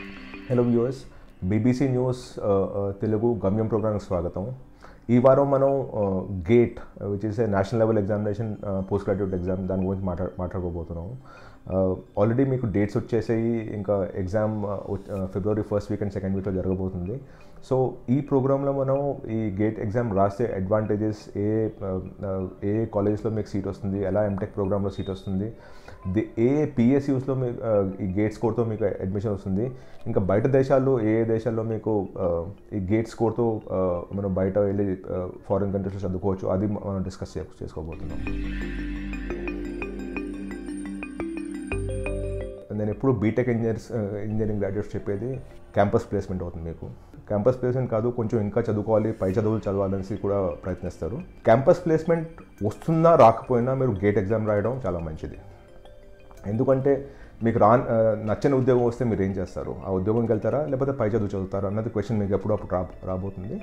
hello viewers BBC news Telugu Gamyam ప్రోగ్రామ్కి స్వాగతం ఈ వారం మనం GATE which is a national level examination post graduate exam దాని గురించి మాట్లా మాట్లాడుకోబోతున్నాం ఆల్రెడీ మీకు డేట్స్ వచ్చేసాయి ఇంకా exam February first week and second వీక్లో జరగబోతుంది సో ఈ ప్రోగ్రాంలో మనం ఈ గేట్ ఎగ్జామ్ రాస్తే అడ్వాంటేజెస్ ఏ ఏ కాలేజెస్లో మీకు సీట్ వస్తుంది ఎలా ఎంటెక్ ప్రోగ్రాంలో సీట్ వస్తుంది ది ఏ పిఎస్యూస్లో మీకు ఈ గేట్ స్కోర్తో మీకు అడ్మిషన్ వస్తుంది ఇంకా బయట దేశాల్లో ఏ ఏ దేశాల్లో మీకు ఈ గేట్ స్కోర్తో మనం బయట వెళ్ళి ఫారిన్ కంట్రీస్లో చదువుకోవచ్చు అది మనం డిస్కస్ చేసుకోబోతున్నాం నేను ఎప్పుడు బీటెక్ ఇంజనీర్స్ ఇంజనీరింగ్ గ్రాడ్యుయేట్స్ చెప్పేది క్యాంపస్ ప్లేస్మెంట్ అవుతుంది మీకు క్యాంపస్ ప్లేస్మెంట్ కాదు కొంచెం ఇంకా చదువుకోవాలి పై చదువులు చదవాలని కూడా ప్రయత్నిస్తారు క్యాంపస్ ప్లేస్మెంట్ వస్తున్నా రాకపోయినా మీరు గేట్ ఎగ్జామ్ రాయడం చాలా మంచిది ఎందుకంటే మీకు రా నచ్చని ఉద్యోగం వస్తే మీరు ఏం చేస్తారు ఆ ఉద్యోగంకి వెళ్తారా లేకపోతే పై చదువు చదువుతారా అన్నది క్వశ్చన్ మీకు ఎప్పుడు అప్పుడు రా రాబోతుంది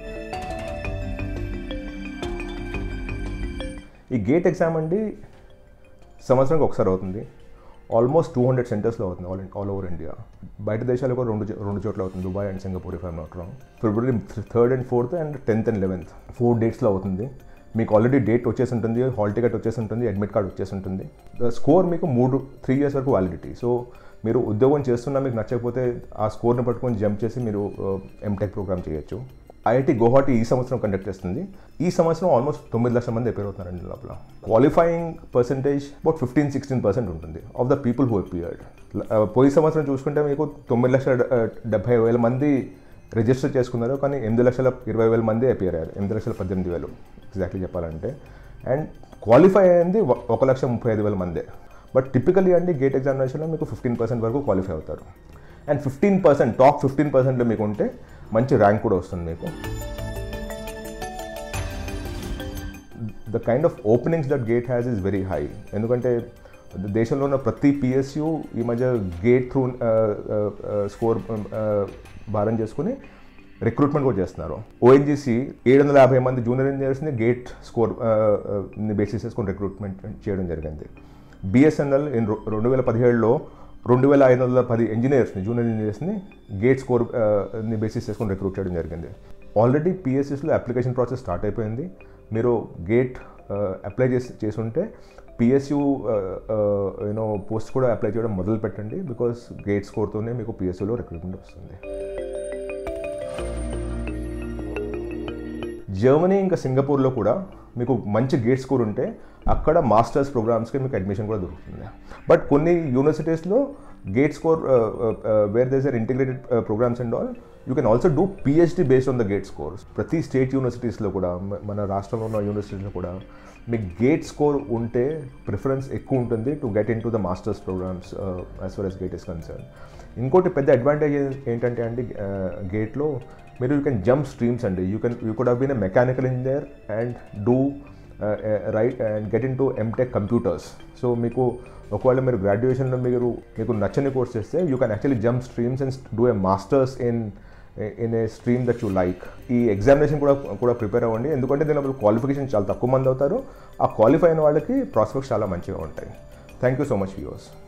ఈ గేట్ ఎగ్జామ్ అండి సంవత్సరానికి ఒకసారి అవుతుంది ఆల్మోస్ట్ టూ హండ్రెడ్ సెంటర్స్లో అవుతుంది ఆల్ ఆల్ ఓవర్ ఇండియా బయట దేశాలు కూడా రెండు రెండు చోట్ల అవుతుంది Dubai and Singapore if I'm not wrong February third and fourth and tenth and eleventh four డేట్స్లో అవుతుంది మీకు ఆల్రెడీ డేట్ వచ్చేసి ఉంటుంది హాల్ టికెట్ వచ్చేసి ఉంటుంది అడ్మిట్ కార్డ్ వచ్చేసి ఉంటుంది స్కోర్ మీకు మూడు త్రీ ఇయర్స్ వరకు వ్యాలిడిటీ సో మీరు ఉద్యోగం చేస్తున్నా మీకు నచ్చకపోతే ఆ స్కోర్ని పట్టుకొని జంప్ చేసి మీరు ఎంటెక్ ప్రోగ్రామ్ చేయొచ్చు ఐఐటి గౌహాటి ఈ సంవత్సరం కండక్ట్ చేస్తుంది ఈ సంవత్సరం ఆల్మోస్ట్ తొమ్మిది లక్షల మంది అపేర్ అవుతున్నారండి లోపల qualifying percentage about fifteen sixteen percent ఉంటుంది of the people who appeared పోయి సంవత్సరం చూసుకుంటే మీకు తొమ్మిది లక్షల డెబ్బై వేల మంది రిజిస్టర్ చేసుకున్నారు కానీ ఎనిమిది లక్షల ఇరవై వేల మంది అపియర్ అయ్యారు ఎనిమిది లక్షల పద్దెనిమిది వేలు ఎగ్జాక్ట్లీ చెప్పాలంటే అండ్ క్వాలిఫై అయింది ఒక లక్ష ముప్పై ఐదు వేల మందే బట్ టిపికలీ అండి గేట్ ఎగ్జామినేషన్లో మీకు ఫిఫ్టీన్ పర్సెంట్ వరకు క్వాలిఫై అవుతారు and fifteen percent top fifteen పర్సెంట్లో మీకు ఉంటే మంచి ర్యాంక్ కూడా వస్తుంది మీకు the kind of openings that GATE has is very high ఎందుకంటే దేశంలో ఉన్న ప్రతి పిఎస్యు ఈ మధ్య గేట్ త్రూ స్కోర్ భారం చేసుకుని రిక్రూట్మెంట్ కూడా చేస్తున్నారు ఓఎన్జీసీ ఏడు వందల యాభై మంది జూనియర్ ఇంజనీర్స్ని గేట్ స్కోర్ బేసిస్ చేసుకుని రిక్రూట్మెంట్ చేయడం జరిగింది బిఎస్ఎన్ఎల్ రెండు వేల పదిహేడులో రెండు వేల ఐదు వందల పది ఇంజనీర్స్ని జూనియర్ ఇంజనీర్స్ని గేట్ స్కోర్ ని బేసిస్ చేసుకుని రిక్రూట్ చేయడం జరిగింది ఆల్రెడీ పిఎస్ఎస్లో అప్లికేషన్ ప్రాసెస్ స్టార్ట్ అయిపోయింది మీరు గేట్ అప్లై చేసి చేసుంటే పిఎస్యు యూనో పోస్ట్ కూడా అప్లై చేయడం మొదలు పెట్టండి బికాస్ గేట్ స్కోర్తోనే మీకు పిఎస్యులో రిక్రూట్మెంట్ వస్తుంది జర్మనీ ఇంకా సింగపూర్లో కూడా మీకు మంచి గేట్ స్కోర్ ఉంటే అక్కడ మాస్టర్స్ ప్రోగ్రామ్స్కి మీకు అడ్మిషన్ కూడా దొరుకుతుంది బట్ కొన్ని యూనివర్సిటీస్లో GATE score where these are integrated programs and all you can also do PhD based on the GATE scores ప్రతి స్టేట్ యూనివర్సిటీస్లో కూడా మన రాష్ట్రంలో ఉన్న యూనివర్సిటీస్లో కూడా మీకు గేట్ స్కోర్ ఉంటే ప్రిఫరెన్స్ ఎక్కువ ఉంటుంది to get in to the masters programs as far as GATE is concern ఇంకోటి పెద్ద అడ్వాంటేజ్ ఏంటంటే అండి గేట్లో మీరు యూ కెన్ జంప్ స్ట్రీమ్స్ అండి you can you could have been a mechanical engineer and do write and get in to MTech computers so మీకు ఒకవేళ మీరు గ్రాడ్యుయేషన్లో మీరు మీకు నచ్చని కోర్స్ చేస్తే you can actually jump streams and do a masters in in a stream that you like ఈ examination కూడా కూడా ప్రిపేర్ అవ్వండి ఎందుకంటే దీనిలో క్వాలిఫికేషన్ చాలా తక్కువ మంది అవుతారు ఆ క్వాలిఫై అయిన వాళ్ళకి ప్రాస్పెక్ట్స్ చాలా మంచిగా ఉంటాయి thank you so much viewers